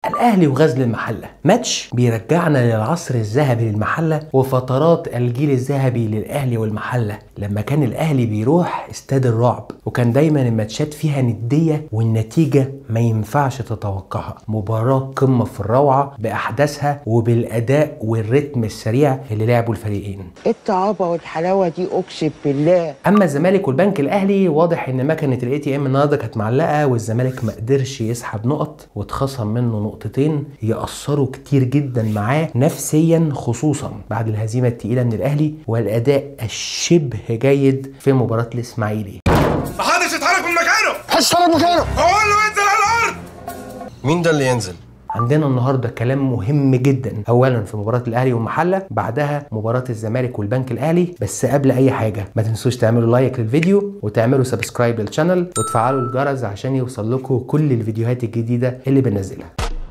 الاهلي وغزل المحله ماتش بيرجعنا للعصر الذهبي للمحله وفترات الجيل الذهبي للاهلي والمحله لما كان الاهلي بيروح استاد الرعب وكان دايما الماتشات فيها نديه والنتيجه ما ينفعش تتوقعها مباراه قمه في الروعه باحداثها وبالاداء والريتم السريع اللي لعبوا الفريقين ايه الطعابه والحلاوه دي اقسم بالله اما الزمالك والبنك الاهلي واضح ان مكنه الاي تي ام النهارده كانت معلقه والزمالك ما قدرش يسحب نقط واتخصم منه نقطتين يأثروا كتير جدا معاه نفسيا خصوصا بعد الهزيمه التقيله من الاهلي والاداء الشبه جيد في مباراه الاسماعيلي محدش يتحرك من مكانه حس طلب مكانه اقول له انزل على الارض مين ده اللي ينزل؟ عندنا النهارده كلام مهم جدا اولا في مباراه الاهلي والمحله بعدها مباراه الزمالك والبنك الاهلي بس قبل اي حاجه ما تنسوش تعملوا لايك للفيديو وتعملوا سبسكرايب للشانل وتفعلوا الجرس عشان يوصل لكم كل الفيديوهات الجديده اللي بنزلها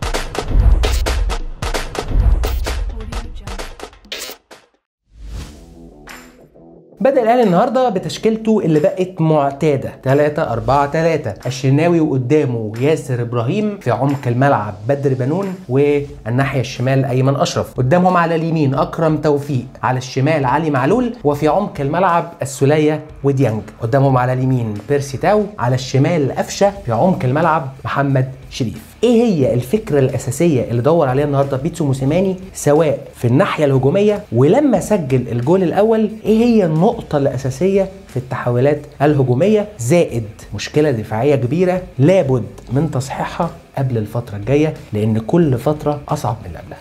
بدأ الأهلي النهارده بتشكيلته اللي بقت معتادة 3 4 3 الشناوي وقدامه ياسر إبراهيم في عمق الملعب بدر بنون والناحية الشمال أيمن أشرف قدامهم على اليمين أكرم توفيق على الشمال علي معلول وفي عمق الملعب السولية وديانج قدامهم على اليمين بيرسي تاو على الشمال قفشة في عمق الملعب محمد شريف ايه هي الفكره الاساسيه اللي دور عليها النهارده بيتسو موسيماني سواء في الناحيه الهجوميه ولما سجل الجول الاول ايه هي النقطه الاساسيه في التحولات الهجوميه زائد مشكله دفاعيه كبيره لابد من تصحيحها قبل الفتره الجايه لان كل فتره اصعب من اللي قبلها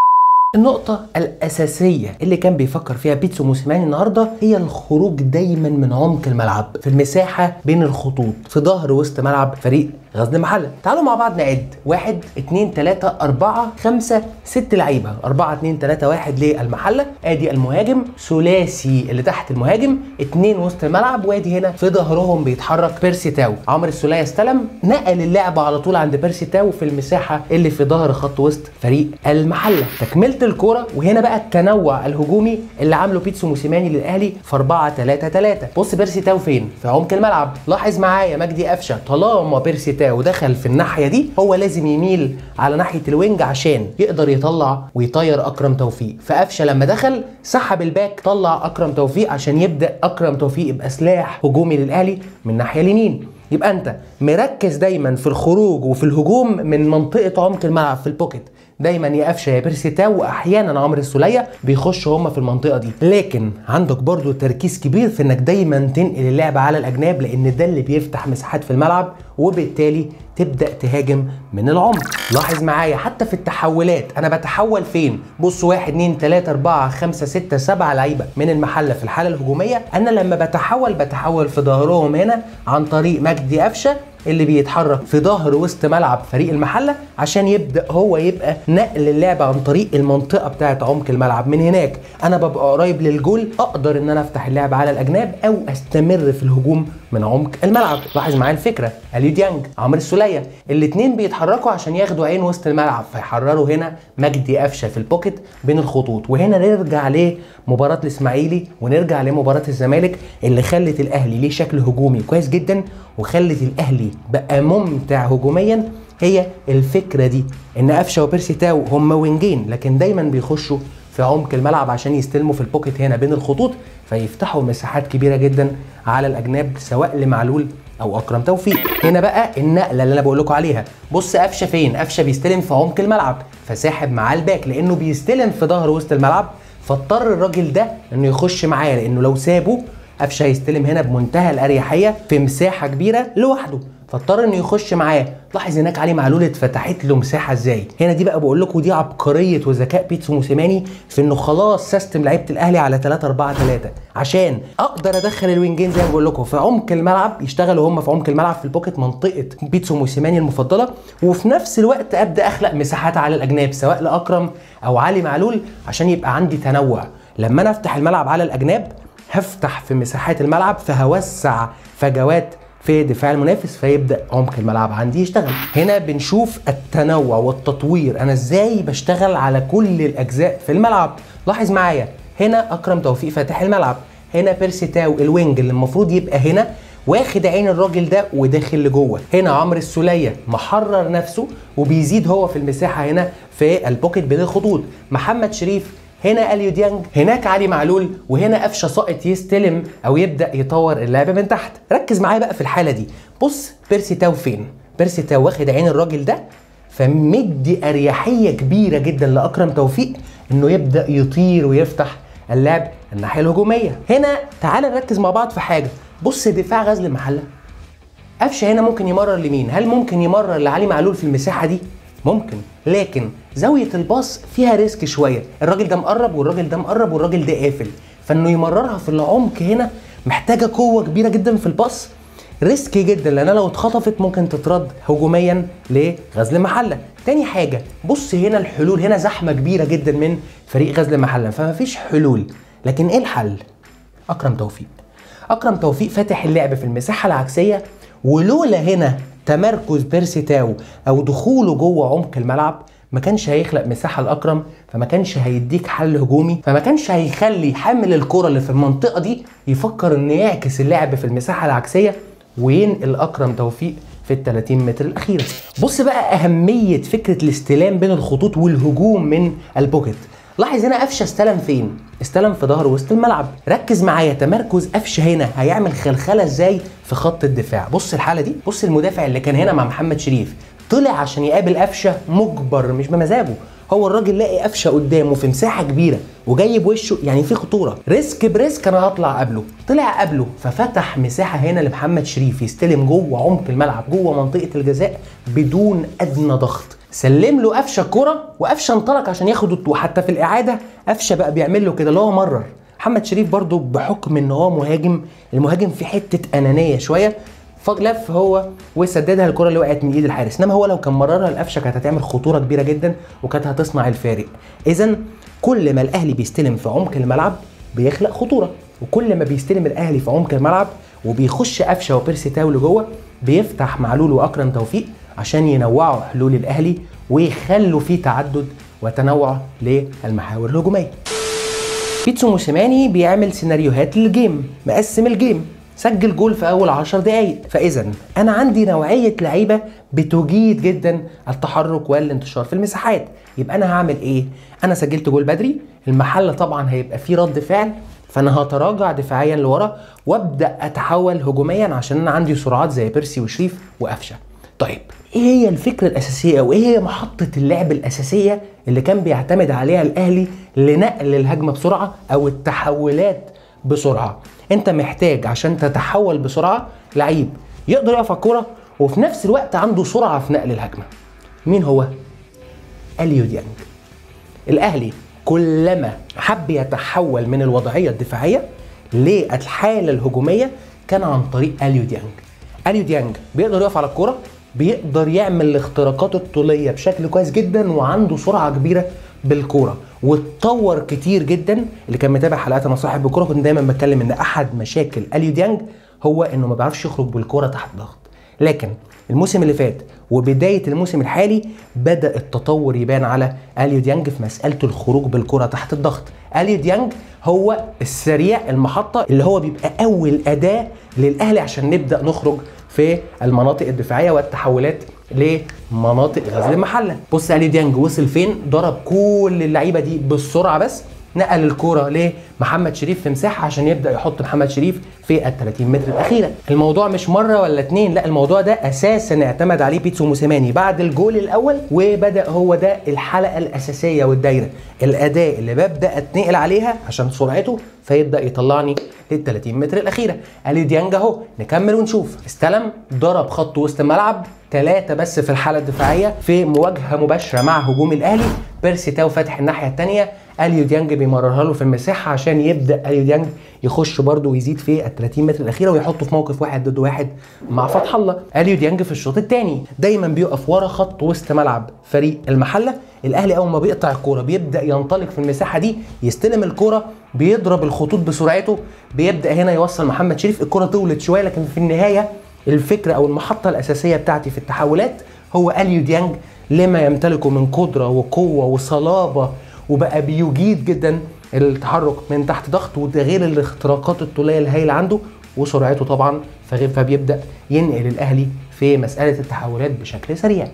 النقطة الأساسية اللي كان بيفكر فيها بيتسو موسيماني النهاردة هي الخروج دايما من عمق الملعب في المساحة بين الخطوط في ظهر وسط ملعب فريق غزل المحلة تعالوا مع بعض نعد واحد اتنين تلاتة أربعة خمسة ست لعيبة أربعة اتنين تلاتة واحد للمحلة ادي المهاجم ثلاثي اللي تحت المهاجم اتنين وسط الملعب وادي هنا في ظهرهم بيتحرك بيرسي تاو عمرو السولية استلم نقل اللعب على طول عند بيرسي تاو في المساحة اللي في ظهر خط وسط فريق المحلة تكملة الكرة وهنا بقى التنوع الهجومي اللي عامله بيتسو موسيماني للاهلي في 4 3 3 بص بيرسي تاو فين في عمق الملعب لاحظ معايا مجدي قفشه طالما بيرسي تاو دخل في الناحيه دي هو لازم يميل على ناحيه الوينج عشان يقدر يطلع ويطير اكرم توفيق فقفشه لما دخل سحب الباك طلع اكرم توفيق عشان يبدا اكرم توفيق يبقى سلاح هجومي للاهلي من الناحيه اليمين يبقى انت مركز دايما في الخروج وفي الهجوم من منطقه عمق الملعب في البوكيت دايما يا قفشه يا بيرسي تاو واحيانا عمرو السوليه بيخشوا هم في المنطقه دي لكن عندك برضو تركيز كبير في انك دايما تنقل اللعب على الاجناب لان ده اللي بيفتح مساحات في الملعب وبالتالي تبدا تهاجم من العمق لاحظ معايا حتى في التحولات انا بتحول فين بص واحد اتنين تلاته اربعه خمسه سته سبعه لعيبه من المحله في الحاله الهجوميه انا لما بتحول بتحول في ظهرهم هنا عن طريق مجدي قفشه اللي بيتحرك في ظهر وسط ملعب فريق المحله عشان يبدا هو يبقى نقل اللعب عن طريق المنطقه بتاعه عمق الملعب من هناك انا ببقى قريب للجول اقدر ان انا افتح اللعب على الاجناب او استمر في الهجوم من عمق الملعب لاحظ معايا الفكره اليو ديانج عمرو السوليه الاثنين بيتحركوا عشان ياخدوا عين وسط الملعب فيحرروا هنا مجدي قفشه في البوكيت بين الخطوط وهنا نرجع لمباراه الاسماعيلي ونرجع لمباراه الزمالك اللي خلت الاهلي ليه شكل هجومي كويس جدا وخلت الاهلي بقى ممتع هجوميا هي الفكره دي ان قفشه وبيرسي تاو هم وينجين لكن دايما بيخشوا في عمق الملعب عشان يستلموا في البوكيت هنا بين الخطوط فيفتحوا مساحات كبيره جدا على الاجناب سواء لمعلول او اكرم توفيق هنا بقى النقله اللي انا بقول لكم عليها بص قفشه فين قفشه بيستلم في عمق الملعب فساحب معاه الباك لانه بيستلم في ظهر وسط الملعب فاضطر الراجل ده انه يخش معاه لانه لو سابه قفشه هيستلم هنا بمنتهى الاريحيه في مساحه كبيره لوحده فاضطر انه يخش معاه لاحظ هناك علي معلول اتفتحت له مساحه ازاي هنا دي بقى بقول لكم دي عبقريه وذكاء بيتسو موسيماني في انه خلاص سيستم لعيبه الاهلي على 3 4 3 عشان اقدر ادخل الوينجين زي ما بقول لكم في عمق الملعب يشتغلوا هم في عمق الملعب في البوكيت منطقه بيتسو موسيماني المفضله وفي نفس الوقت ابدا اخلق مساحات على الاجناب سواء لاكرم او علي معلول عشان يبقى عندي تنوع لما انا افتح الملعب على الاجناب هفتح في مساحات الملعب فهوسع فجوات في دفاع المنافس فيبدا عمق الملعب عندي يشتغل هنا بنشوف التنوع والتطوير انا ازاي بشتغل على كل الاجزاء في الملعب لاحظ معايا هنا اكرم توفيق فاتح الملعب هنا بيرسي تاو الوينج اللي المفروض يبقى هنا واخد عين الراجل ده وداخل لجوه هنا عمرو السوليه محرر نفسه وبيزيد هو في المساحه هنا في البوكيت بين الخطوط محمد شريف هنا اليو ديانج هناك علي معلول وهنا قفشه ساقط يستلم او يبدا يطور اللعب من تحت ركز معايا بقى في الحاله دي بص بيرسي تاو فين بيرسي تاو واخد عين الراجل ده فمدي اريحيه كبيره جدا لاكرم توفيق انه يبدا يطير ويفتح اللعب الناحيه الهجوميه هنا تعال نركز مع بعض في حاجه بص دفاع غزل المحله قفشه هنا ممكن يمرر لمين هل ممكن يمرر لعلي معلول في المساحه دي ممكن لكن زاويه الباص فيها ريسك شويه الراجل ده مقرب والراجل ده مقرب والراجل ده قافل فانه يمررها في العمق هنا محتاجه قوه كبيره جدا في الباص ريسكي جدا لانها لو اتخطفت ممكن تترد هجوميا لغزل المحله تاني حاجه بص هنا الحلول هنا زحمه كبيره جدا من فريق غزل المحله فما فيش حلول لكن ايه الحل اكرم توفيق اكرم توفيق فاتح اللعب في المساحه العكسيه ولولا هنا تمركز بيرسي تاو او دخوله جوه عمق الملعب ما كانش هيخلق مساحه لاكرم فما كانش هيديك حل هجومي فما كانش هيخلي حامل الكره اللي في المنطقه دي يفكر انه يعكس اللعب في المساحه العكسيه وينقل اكرم توفيق في ال 30 متر الاخيره بص بقى اهميه فكره الاستلام بين الخطوط والهجوم من البوكيت لاحظ هنا قفشه استلم فين استلم في ظهر وسط الملعب ركز معايا تمركز قفشه هنا هيعمل خلخله ازاي في خط الدفاع بص الحاله دي بص المدافع اللي كان هنا مع محمد شريف طلع عشان يقابل قفشه مجبر مش بمزاجه هو الراجل لاقي قفشه قدامه في مساحه كبيره وجاي بوشه يعني في خطوره ريسك بريسك انا هطلع قبله طلع قبله ففتح مساحه هنا لمحمد شريف يستلم جوه عمق الملعب جوه منطقه الجزاء بدون ادنى ضغط سلم له قفشه الكوره وقفشه انطلق عشان ياخد وحتى في الاعاده قفشه بقى بيعمل له كده اللي هو مرر محمد شريف برضو بحكم ان هو مهاجم المهاجم في حته انانيه شويه فلف هو وسددها الكره اللي وقعت من ايد الحارس انما هو لو كان مررها لقفشه كانت هتعمل خطوره كبيره جدا وكانت هتصنع الفارق اذا كل ما الاهلي بيستلم في عمق الملعب بيخلق خطوره وكل ما بيستلم الاهلي في عمق الملعب وبيخش قفشه وبيرسي تاو لجوه بيفتح معلول واكرم توفيق عشان ينوعوا حلول الاهلي ويخلوا فيه تعدد وتنوع للمحاور الهجوميه بيتسو موسيماني بيعمل سيناريوهات للجيم مقسم الجيم سجل جول في اول 10 دقايق فاذا انا عندي نوعيه لعيبه بتجيد جدا التحرك والانتشار في المساحات يبقى انا هعمل ايه انا سجلت جول بدري المحل طبعا هيبقى فيه رد فعل فانا هتراجع دفاعيا لورا وابدا اتحول هجوميا عشان انا عندي سرعات زي بيرسي وشريف وقفشه طيب ايه هي الفكره الاساسيه او ايه هي محطه اللعب الاساسيه اللي كان بيعتمد عليها الاهلي لنقل الهجمه بسرعه او التحولات بسرعه انت محتاج عشان تتحول بسرعه لعيب يقدر يقف على الكوره وفي نفس الوقت عنده سرعه في نقل الهجمه مين هو اليو ديانج الاهلي كلما حب يتحول من الوضعيه الدفاعيه للحاله الهجوميه كان عن طريق اليو ديانج اليو ديانج بيقدر يقف على الكوره بيقدر يعمل الاختراقات الطوليه بشكل كويس جدا وعنده سرعه كبيره بالكوره واتطور كتير جدا اللي كان متابع حلقات انا صاحب الكوره كنت دايما بتكلم ان احد مشاكل اليو ديانج هو انه ما بيعرفش يخرج بالكوره تحت ضغط لكن الموسم اللي فات وبدايه الموسم الحالي بدا التطور يبان على اليو ديانج في مساله الخروج بالكره تحت الضغط اليو ديانج هو السريع المحطه اللي هو بيبقى اول اداه للاهلي عشان نبدا نخرج في المناطق الدفاعيه والتحولات لمناطق غزل المحله بص اليو ديانج وصل فين ضرب كل اللعيبه دي بالسرعه بس نقل الكرة لمحمد شريف في مساحة عشان يبدأ يحط محمد شريف في ال 30 متر الأخيرة. الموضوع مش مرة ولا اتنين، لا الموضوع ده أساسا اعتمد عليه بيتسو موسيماني بعد الجول الأول وبدأ هو ده الحلقة الأساسية والدايرة، الأداة اللي ببدأ أتنقل عليها عشان سرعته فيبدأ يطلعني لل 30 متر الأخيرة. ألي ديانج أهو نكمل ونشوف، استلم ضرب خط وسط الملعب ثلاثة بس في الحالة الدفاعية في مواجهة مباشرة مع هجوم الأهلي، بيرسي تاو فاتح الناحية الثانية اليو ديانج بيمررها له في المساحه عشان يبدا اليو ديانج يخش برده ويزيد في ال 30 متر الاخيره ويحطه في موقف واحد ضد واحد مع فتح الله اليو ديانج في الشوط الثاني دايما بيقف ورا خط وسط ملعب فريق المحله الاهلي اول ما بيقطع الكوره بيبدا ينطلق في المساحه دي يستلم الكوره بيضرب الخطوط بسرعته بيبدا هنا يوصل محمد شريف الكوره طولت شويه لكن في النهايه الفكره او المحطه الاساسيه بتاعتي في التحولات هو اليو ديانج لما يمتلكه من قدره وقوه وصلابه وبقى بيجيد جدا التحرك من تحت ضغط وده غير الاختراقات الطوليه الهائله عنده وسرعته طبعا فغير فبيبدا ينقل الاهلي في مساله التحولات بشكل سريع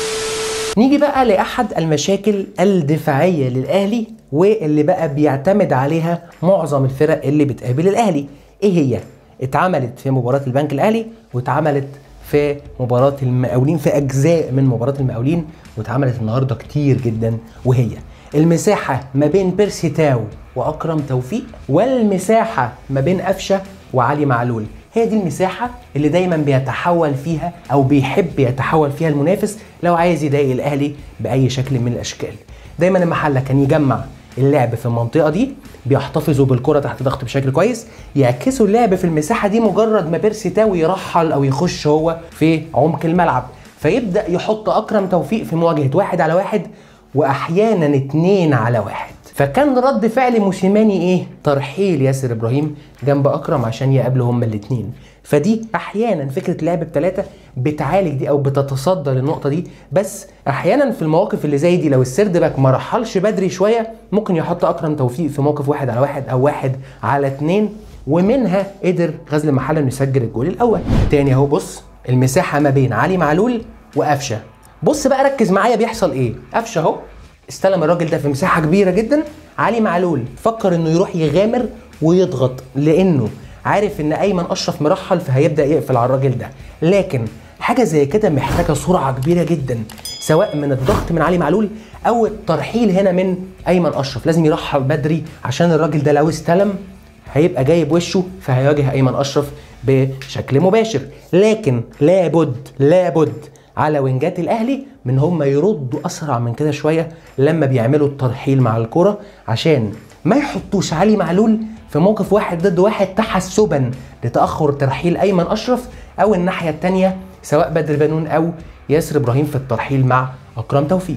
نيجي بقى لاحد المشاكل الدفاعيه للاهلي واللي بقى بيعتمد عليها معظم الفرق اللي بتقابل الاهلي ايه هي اتعملت في مباراه البنك الاهلي واتعملت في مباراه المقاولين في اجزاء من مباراه المقاولين واتعملت النهارده كتير جدا وهي المساحه ما بين بيرسي تاو واكرم توفيق والمساحه ما بين قفشه وعلي معلول هي دي المساحة اللي دايما بيتحول فيها أو بيحب يتحول فيها المنافس لو عايز يضايق الأهلي بأي شكل من الأشكال. دايما المحلة كان يجمع اللعب في المنطقة دي بيحتفظوا بالكرة تحت ضغط بشكل كويس يعكسوا اللعب في المساحة دي مجرد ما بيرسي تاو يرحل أو يخش هو في عمق الملعب فيبدأ يحط أكرم توفيق في مواجهة واحد على واحد وأحيانا اتنين على واحد فكان رد فعل موسيماني ايه؟ ترحيل ياسر ابراهيم جنب اكرم عشان يقابلوا هما الاثنين فدي احيانا فكره لعب بثلاثه بتعالج دي او بتتصدى للنقطه دي بس احيانا في المواقف اللي زي دي لو السرد باك ما رحلش بدري شويه ممكن يحط اكرم توفيق في موقف واحد على واحد او واحد على اثنين ومنها قدر غزل المحله انه يسجل الجول الاول تاني اهو بص المساحه ما بين علي معلول وقفشه بص بقى ركز معايا بيحصل ايه قفشه اهو استلم الراجل ده في مساحه كبيره جدا علي معلول فكر انه يروح يغامر ويضغط لانه عارف ان ايمن اشرف مرحل فهيبدا يقفل على الراجل ده لكن حاجه زي كده محتاجه سرعه كبيره جدا سواء من الضغط من علي معلول او الترحيل هنا من ايمن اشرف لازم يرحل بدري عشان الراجل ده لو استلم هيبقى جايب وشه فهيواجه ايمن اشرف بشكل مباشر لكن لابد لابد على وينجات الاهلي من هم يردوا اسرع من كده شويه لما بيعملوا الترحيل مع الكره عشان ما يحطوش علي معلول في موقف واحد ضد واحد تحسبا لتاخر ترحيل ايمن اشرف او الناحيه الثانيه سواء بدر بنون او ياسر ابراهيم في الترحيل مع اكرم توفيق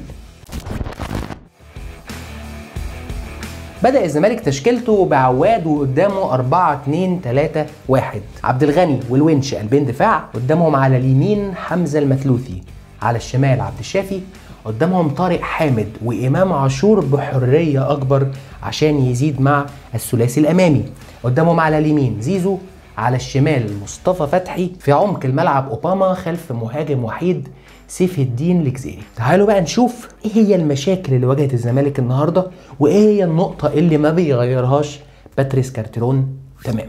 بدأ الزمالك تشكيلته بعواد وقدامه 4 2 3 1 عبد الغني والونش قلبين دفاع قدامهم على اليمين حمزة المثلوثي على الشمال عبد الشافي قدامهم طارق حامد وإمام عاشور بحرية أكبر عشان يزيد مع الثلاثي الأمامي قدامهم على اليمين زيزو على الشمال مصطفى فتحي في عمق الملعب أوباما خلف مهاجم وحيد سيف الدين الجزيري تعالوا بقى نشوف ايه هي المشاكل اللي واجهت الزمالك النهارده وايه هي النقطه اللي ما بيغيرهاش باتريس كارتيرون تماما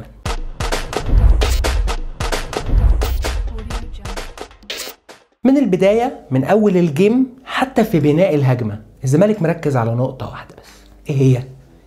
من البدايه من اول الجيم حتى في بناء الهجمه الزمالك مركز على نقطه واحده بس ايه هي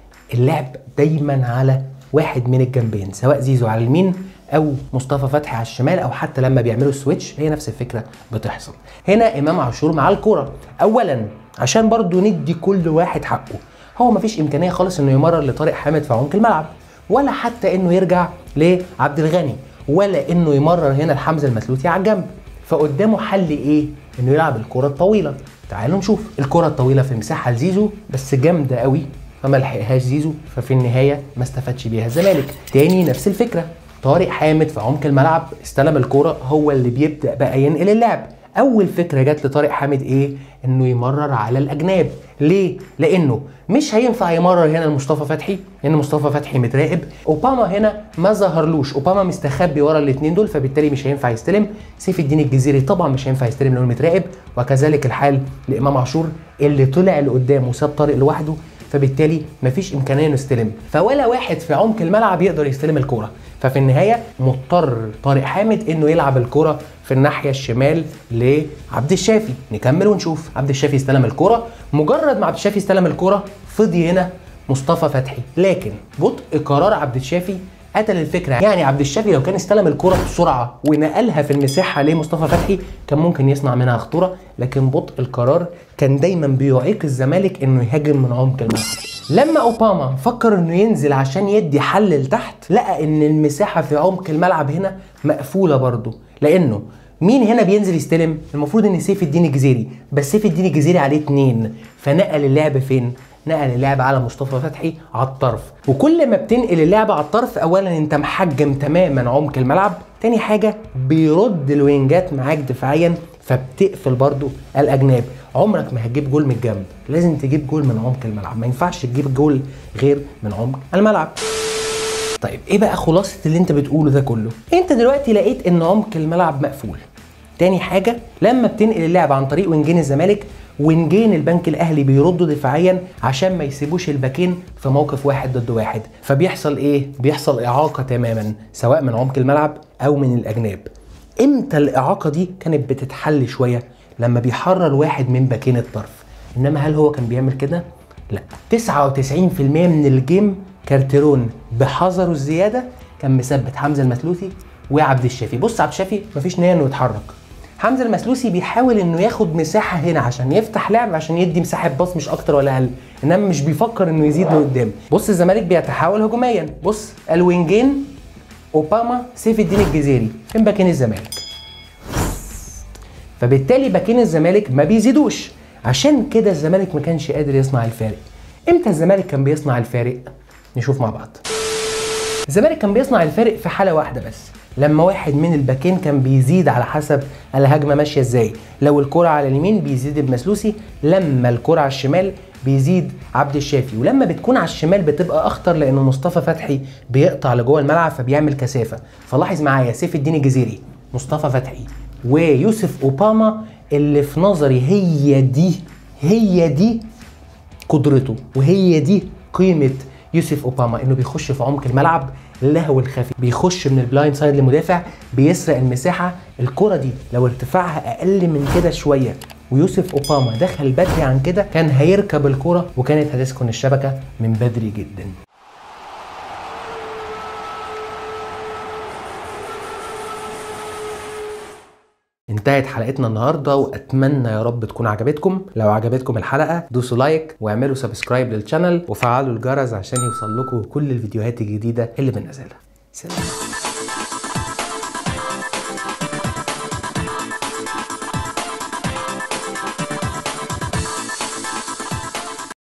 اللعب دايما على واحد من الجنبين سواء زيزو على اليمين او مصطفى فتحي على الشمال او حتى لما بيعملوا السويتش هي نفس الفكره بتحصل هنا امام عاشور مع الكره اولا عشان برضو ندي كل واحد حقه هو مفيش امكانيه خالص انه يمرر لطارق حامد في عمق الملعب ولا حتى انه يرجع لعبد الغني ولا انه يمرر هنا لحمزه المثلوثي على الجنب فقدامه حل ايه انه يلعب الكره الطويله تعالوا نشوف الكره الطويله في مساحه لزيزو بس جامده قوي فما لحقهاش زيزو ففي النهايه ما استفادش بيها الزمالك تاني نفس الفكره طارق حامد في عمق الملعب استلم الكرة هو اللي بيبدأ بقى ينقل اللعب أول فكرة جت لطارق حامد إيه؟ إنه يمرر على الأجناب ليه؟ لأنه مش هينفع يمرر هنا لمصطفى فتحي لأن مصطفى فتحي متراقب أوباما هنا ما ظهرلوش أوباما مستخبي ورا الاثنين دول فبالتالي مش هينفع يستلم سيف الدين الجزيري طبعا مش هينفع يستلم لأنه متراقب وكذلك الحال لإمام عاشور اللي طلع لقدام وساب طارق لوحده فبالتالي مفيش امكانيه انه يستلم فولا واحد في عمق الملعب يقدر يستلم الكوره ففي النهايه مضطر طارق حامد انه يلعب الكوره في الناحيه الشمال لعبد الشافي نكمل ونشوف عبد الشافي استلم الكوره مجرد ما عبد الشافي استلم الكوره فضي هنا مصطفى فتحي لكن بطء قرار عبد الشافي قتل الفكره يعني عبد الشافي لو كان استلم الكره بسرعه ونقلها في المساحه لمصطفى فتحي كان ممكن يصنع منها خطوره لكن بطء القرار كان دايما بيعيق الزمالك انه يهاجم من عمق الملعب لما اوباما فكر انه ينزل عشان يدي حل لتحت لقى ان المساحه في عمق الملعب هنا مقفوله برضه لانه مين هنا بينزل يستلم المفروض ان سيف الدين الجزيري بس سيف الدين الجزيري عليه اتنين فنقل اللعب فين نقل اللعب على مصطفى فتحي على الطرف وكل ما بتنقل اللعب على الطرف اولا انت محجم تماما عمق الملعب تاني حاجه بيرد الوينجات معاك دفاعيا فبتقفل برضو الاجناب عمرك ما هتجيب جول من الجنب لازم تجيب جول من عمق الملعب ما ينفعش تجيب جول غير من عمق الملعب طيب ايه بقى خلاصه اللي انت بتقوله ده كله انت دلوقتي لقيت ان عمق الملعب مقفول تاني حاجه لما بتنقل اللعب عن طريق وينجين الزمالك وينجين البنك الاهلي بيردوا دفاعيا عشان ما يسيبوش الباكين في موقف واحد ضد واحد فبيحصل ايه بيحصل اعاقه تماما سواء من عمق الملعب او من الاجناب امتى الاعاقه دي كانت بتتحل شويه لما بيحرر واحد من باكين الطرف انما هل هو كان بيعمل كده لا 99% من الجيم كارتيرون بحذره الزياده كان مثبت حمزه المثلوثي وعبد الشافي بص عبد الشافي مفيش نيه انه يتحرك حمزه المثلوثي بيحاول انه ياخد مساحه هنا عشان يفتح لعب عشان يدي مساحه باص مش اكتر ولا اقل انما مش بيفكر انه يزيد لقدام بص الزمالك بيتحول هجوميا بص الوينجين اوباما سيف الدين الجزيري فين باكين الزمالك فبالتالي باكين الزمالك ما بيزيدوش عشان كده الزمالك ما كانش قادر يصنع الفارق امتى الزمالك كان بيصنع الفارق نشوف مع بعض الزمالك كان بيصنع الفارق في حاله واحده بس لما واحد من الباكين كان بيزيد على حسب الهجمه ماشيه ازاي لو الكره على اليمين بيزيد المسلوسي لما الكره على الشمال بيزيد عبد الشافي ولما بتكون على الشمال بتبقى اخطر لان مصطفى فتحي بيقطع لجوه الملعب فبيعمل كثافه فلاحظ معايا سيف الدين الجزيري مصطفى فتحي ويوسف اوباما اللي في نظري هي دي هي دي قدرته وهي دي قيمه يوسف اوباما انه بيخش في عمق الملعب اللهو الخفي بيخش من البلايند سايد لمدافع بيسرق المساحه الكره دي لو ارتفاعها اقل من كده شويه ويوسف اوباما دخل بدري عن كده كان هيركب الكره وكانت هتسكن الشبكه من بدري جدا انتهت حلقتنا النهارده واتمنى يا رب تكون عجبتكم لو عجبتكم الحلقه دوسوا لايك واعملوا سبسكرايب للشانل وفعلوا الجرس عشان يوصل لكم كل الفيديوهات الجديده اللي بنزلها سلام